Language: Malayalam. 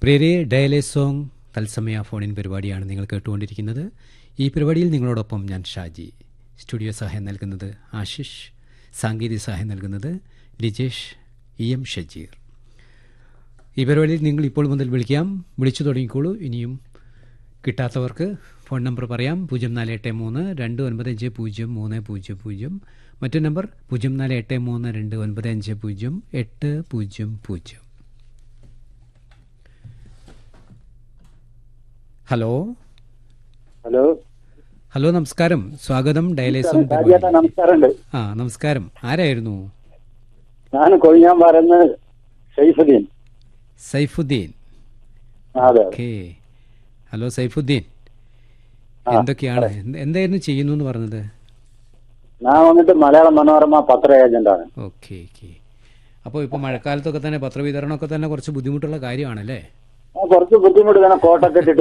പ്രിയരെ ഡയലേ സോങ് തത്സമയ ഫോണിൻ പരിപാടിയാണ് നിങ്ങൾ കേട്ടുകൊണ്ടിരിക്കുന്നത് ഈ പരിപാടിയിൽ നിങ്ങളോടൊപ്പം ഞാൻ ഷാജി സ്റ്റുഡിയോ സഹായം നൽകുന്നത് ആശിഷ് സാങ്കേതിക സഹായം നൽകുന്നത് ലിജേഷ് ഇ എം ഷജീർ ഈ പരിപാടിയിൽ നിങ്ങൾ ഇപ്പോൾ മുതൽ വിളിക്കാം വിളിച്ചു തുടങ്ങിക്കോളൂ ഇനിയും കിട്ടാത്തവർക്ക് ഫോൺ നമ്പർ പറയാം പൂജ്യം നാല് എട്ട് മൂന്ന് രണ്ട് ഒൻപത് അഞ്ച് പൂജ്യം മൂന്ന് പൂജ്യം പൂജ്യം മറ്റു നമ്പർ പൂജ്യം നാല് എട്ട് മൂന്ന് രണ്ട് ഒൻപത് അഞ്ച് പൂജ്യം എട്ട് പൂജ്യം പൂജ്യം ഹലോ ഹലോ ഹലോ നമസ്കാരം സ്വാഗതം ഡയലേസും രാജേട്ടാ നമസ്കാരമുണ്ട് ആ നമസ്കാരം ആരായിരുന്നു ഞാൻ കൊഴിഞ്ഞാൻ പറയുന്ന ഷെയ്ഫുദ്ദീൻ സൈഫുദ്ദീൻ ആ, അതെ അതെ. ഓക്കേ ഹലോ സൈഫുദ്ദീൻ ആ, എന്തൊക്കെയാണ് എന്ത്- എന്തായിരുന്നു ചെയ്യുന്നു എന്ന് പറഞ്ഞത് ഞാൻ വന്നിട്ട് മലയാള മനോരമ പത്ര ഏജന്റാണ് ഓക്കെ ഓക്കെ അപ്പോൾ ഇപ്പോൾ മഴക്കാലത്തൊക്കെ തന്നെ പത്രവിതരണമൊക്കെ തന്നെ കുറച്ച് ബുദ്ധിമുട്ടുള്ള കാര്യമാണല്ലേ ആ, കുറച്ച് ബുദ്ധിമുട്ട് ഇങ്ങനെ കോട്ടൊക്കെ ഇട്ടിട്ട്